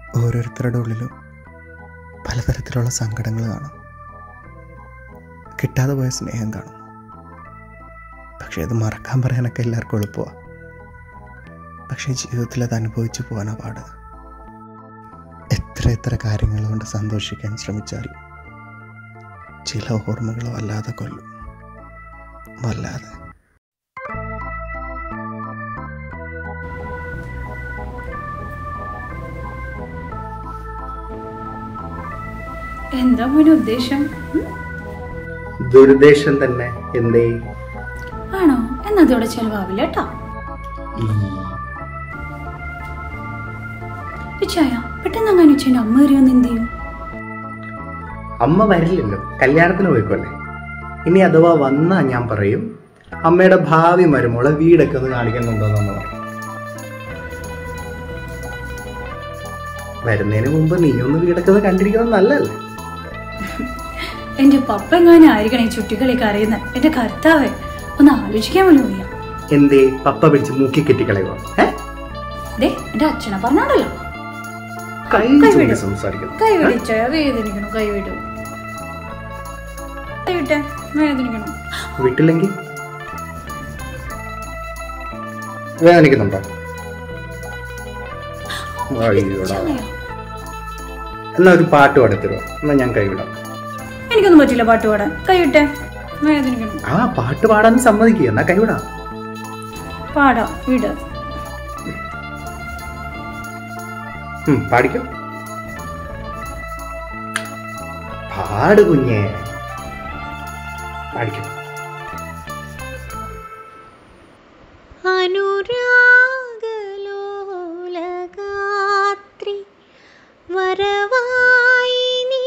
ഓരോരുത്തരുടെ ഉള്ളിലും പലതരത്തിലുള്ള സങ്കടങ്ങൾ കാണും കിട്ടാതെ പോയ സ്നേഹം കാണും പക്ഷേ ഇത് മറക്കാൻ പറയാനൊക്കെ എല്ലാവർക്കും എളുപ്പമാണ് പക്ഷേ ജീവിതത്തിൽ അത് അനുഭവിച്ചു പോകാനാ പാട് എത്ര എത്ര കാര്യങ്ങൾ കൊണ്ട് സന്തോഷിക്കാൻ ശ്രമിച്ചാലും ചില ഓർമ്മകൾ വല്ലാതെ കൊല്ലും വല്ലാതെ എന്താ മോനെ ഉദ്ദേശം ഉം? ദുരുദ്ദേശം തന്നെ എന്തേ ആണോ എന്നാ അതോടെ ചെലവാവില്ല കേട്ടോ ചായ പെട്ടെന്ന് അങ്ങനെ ഉച്ചേൻ്റെ അമ്മ കയറിയൊന്ന് എന്ത് ചെയ്യും അമ്മ വരില്ലല്ലോ കല്യാണത്തിന് പോയിക്കോല്ലേ ഇനി അഥവാ വന്നാ ഞാൻ പറയും അമ്മയുടെ ഭാവി മരുമോളെ വീടൊക്കെ ഒന്ന് കാണിക്കുന്നുണ്ടോ എന്ന് പറയും വരുന്നതിന് മുമ്പ് നീ ഒന്ന് വീടൊക്കെ ഒന്ന് കണ്ടിരിക്കുന്നത് നല്ലല്ലേ എന്റെ പപ്പ എങ്ങാനും ആയിരിക്കണം ഈ ചുട്ടിക്കളിയൊക്കെ അറിയുന്നത് എന്റെ കർത്താവേ ഒന്ന് ആലോചിക്കാൻ പോലും വയ്യ എന്തേ പപ്പ പിടിച്ച് മൂക്കി കെട്ടിക്കളയുക ദേ എന്റെ അച്ഛനെ പറഞ്ഞാടല്ലോ കൈ കൈ ചൂണ്ടി വിട്. സംസാരിക്കുന്നു കൈ വിടിച്ചോയ വേദനിക്കണു കൈ വിടൂ കൈ വിട്ടെ വേദനിക്കണു വിട്ടില്ലെങ്കിൽ വേദനിക്കുന്നുണ്ടോ അയ്യോടാ ചായ. എന്നാ ഒരു പാട്ട് പാടത്തിരുവോ എന്നാ ഞാൻ കൈവിടാം എനിക്കൊന്നും പറ്റില്ല പാട്ട് പാടാൻ കൈ വിട്ടെ വേദനിക്കണു ആ പാട്ട് പാടാൻ സമ്മതിക്കുക എന്നാ കൈവിടാം പാടാം വിട് ഉം, പാടിക്കോ പാട് കുഞ്ഞേ പാടിക്കോ അനുരാഗലോലഗാത്രി വരവായി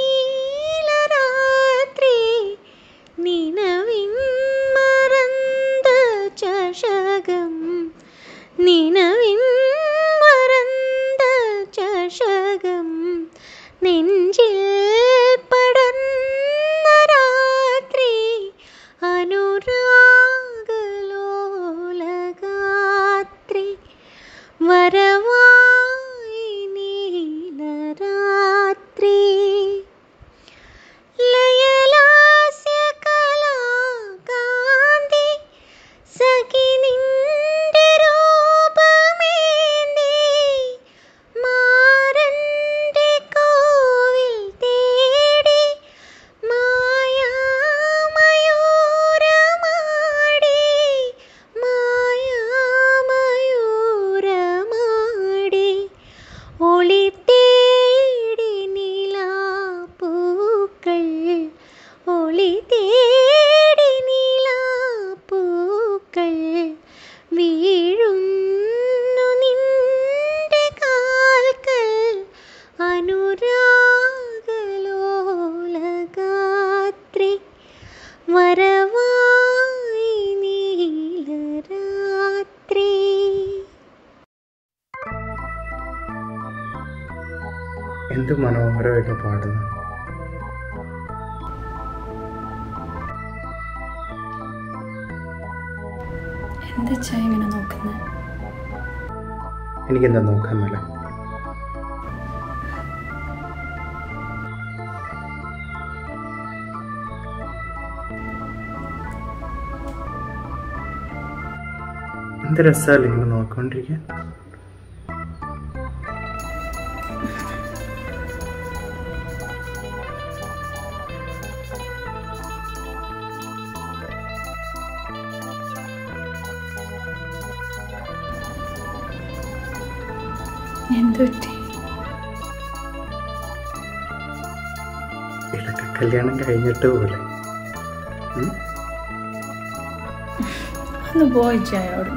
നീലരാത്രി നിനവിൻ മറந்த ചഷകം നിനവിൻ മറந்த ചഷകം നെഞ്ചിൽ പടർന്ന രാത്രി അനുരാഗലോലഗാത്രി വരവായി നീലരാത്രി ലയലാസ്യകലാകാന്തി സഖി നിന്റെ രൂപമേന്തി മാറന്റെ കോവിൽ തേടി മായാമയൂരമാടി മായാമയൂരമാടി ഒളി തേടി നിലാപ്പൂക്കൾ ഒളി തേടി നിലാപ്പൂക്കൾ വീഴുന്നു നിന്റെ കാൽക്കൽ അനുരാഗലോലഗാത്രി വരവായി നീലരാത്രി എന്ത് മനോഹരമായിട്ട് പാടുന്നു എന്താ ചായ ഇങ്ങനെ നോക്കുന്നത് എനിക്കെന്താ നോക്കാൻ മേല എന്ത് രസമല്ലേ ഇങ്ങനെ നോക്കൊണ്ടിരിക്കാൻ എന്ത് പറ്റി ഇതൊക്കെ കല്യാണം കഴിഞ്ഞിട്ട് പോലെ ഉം? ഒന്ന് പോയി ചായ അവിടെ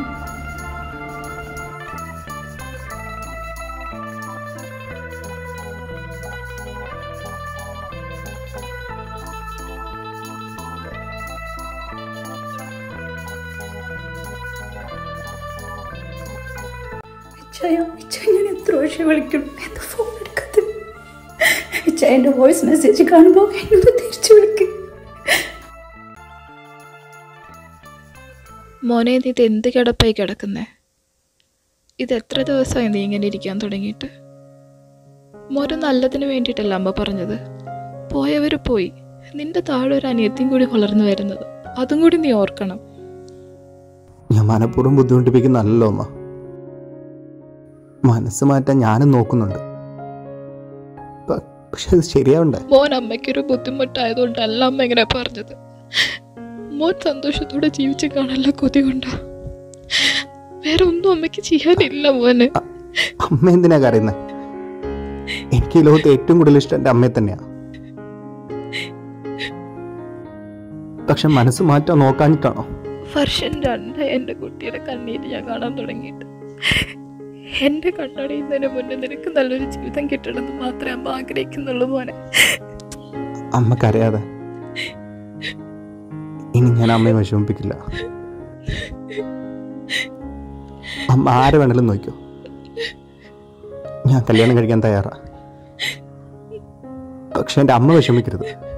ചായ ചായ ഞാൻ എത്ര പ്രാവശ്യം വിളിക്കണം എന്താ ഫോൺ എടുക്കാത്തത് ചായൻ്റെ വോയിസ് മെസ്സേജ് കാണുമ്പോൾ എന്നൊന്ന് തിരിച്ചു വിളിക്കും മോനെ നീ ഇത് എന്ത് കിടപ്പായി കിടക്കുന്നേ ഇത് എത്ര ദിവസമായി നീ ഇങ്ങനെ ഇരിക്കാൻ തുടങ്ങിയിട്ട് മോര് നല്ലതിന് വേണ്ടിയിട്ടല്ല അമ്മ പറഞ്ഞത് പോയവർ പോയി നിന്റെ താഴെ ഒരു അനിയത്തിയും കൂടി വളർന്നു വരുന്നത് അതും കൂടി നീ ഓർക്കണം ഞാൻ മനഃപൂർവ്വം ബുദ്ധിമുട്ടിപ്പിക്കുന്നല്ലോ അമ്മ മനസ്സ് മാറ്റാൻ ഞാനും നോക്കുന്നുണ്ട് പ- പക്ഷെ അത് ശരിയാവണ്ടേ മോൻ അമ്മയ്ക്കൊരു ബുദ്ധിമുട്ടായതുകൊണ്ടല്ല അമ്മ ഇങ്ങനെ പറഞ്ഞത് മോൻ സന്തോഷത്തോടെ ജീവിച്ച് കാണാനുള്ള കൊതി കൊണ്ടാ വേറെ ഒന്നും അമ്മയ്ക്ക് ചെയ്യാനില്ല മോന് അമ്മ എന്തിനാ കരയുന്നത് എനിക്ക് ഈ ലോകത്ത് ഏറ്റവും കൂടുതൽ ഇഷ്ടം എൻ്റെ അമ്മയെ തന്നെയാ പക്ഷെ മനസ്സ് മാറ്റാൻ നോക്കാഞ്ഞിട്ടാണോ വർഷം രണ്ട് എൻ്റെ കുട്ടിയുടെ കണ്ണീര് ഞാൻ കാണാൻ തുടങ്ങിയിട്ട് എൻ്റെ കണ്ണടയുന്നതിന് മുന്നേ നിനക്ക് നല്ലൊരു ജീവിതം കിട്ടണമെന്ന് മാത്രമേ അമ്മ ആഗ്രഹിക്കുന്നുള്ളൂ മോനെ അമ്മ കരയാതെ ഇനി ഞാൻ അമ്മയെ വിഷമിപ്പിക്കില്ല അമ്മ ആരെ വേണേലും നോക്കിയോ ഞാൻ കല്യാണം കഴിക്കാൻ തയ്യാറാ പക്ഷെ എൻ്റെ അമ്മ വിഷമിക്കരുത്